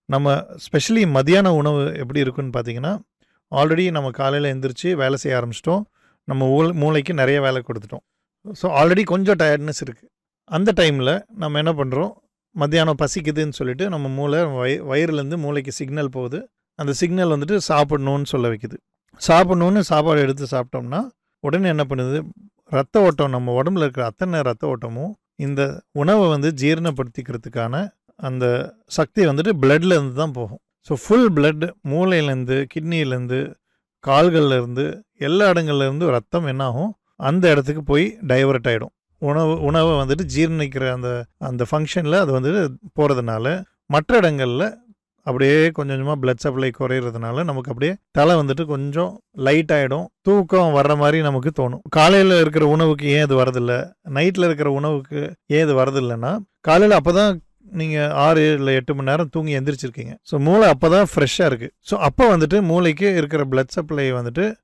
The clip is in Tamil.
நம்ம ஸ்பெஷலி மதியான உணவு எப்படி இருக்குன்னு பார்த்தீங்கன்னா ஆல்ரெடி நம்ம காலையில் எந்திரிச்சு வேலை செய்ய ஆரம்பிச்சிட்டோம் நம்ம ஊ மூளைக்கு நிறைய வேலை கொடுத்துட்டோம் ஸோ ஆல்ரெடி கொஞ்சம் டயர்ட்னஸ் இருக்குது அந்த டைமில் நம்ம என்ன பண்ணுறோம் மத்தியானம் பசிக்குதுன்னு சொல்லிட்டு நம்ம மூளை வய வயிறுலேருந்து மூளைக்கு சிக்னல் போகுது அந்த சிக்னல் வந்துட்டு சாப்பிடணும்னு சொல்ல வைக்குது சாப்பிடணுன்னு சாப்பாடு எடுத்து சாப்பிட்டோம்னா உடனே என்ன பண்ணுது ரத்த ஓட்டம் நம்ம உடம்புல இருக்கிற அத்தனை ரத்த ஓட்டமும் இந்த உணவை வந்து ஜீரணப்படுத்திக்கிறதுக்கான அந்த சக்தி வந்துட்டு பிளட்ல இருந்து தான் போகும் ஸோ ஃபுல் பிளட் மூளையிலேருந்து கிட்னிலேருந்து கால்கள்ல இருந்து எல்லா இடங்கள்ல இருந்து ரத்தம் என்னாகும் அந்த இடத்துக்கு போய் டைவர்ட் ஆகிடும் உணவு உணவை வந்துட்டு ஜீரணிக்கிற அந்த அந்த ஃபங்க்ஷனில் அது வந்துட்டு போகிறதுனால மற்ற இடங்களில் அப்படியே கொஞ்சம் கொஞ்சமாக பிளட் சப்ளை குறையிறதுனால நமக்கு அப்படியே தலை வந்துட்டு கொஞ்சம் லைட் ஆகிடும் தூக்கம் வர்ற மாதிரி நமக்கு தோணும் காலையில் இருக்கிற உணவுக்கு ஏன் இது வரதில்லை நைட்டில் இருக்கிற உணவுக்கு ஏன் இது வரதில்லைன்னா காலையில் அப்போ தான் நீங்கள் ஆறு இல்லை எட்டு மணி நேரம் தூங்கி எந்திரிச்சிருக்கீங்க ஸோ மூளை அப்போ தான் ஃப்ரெஷ்ஷாக இருக்குது ஸோ அப்போ வந்துட்டு மூளைக்கு இருக்கிற பிளட் சப்ளை வந்துட்டு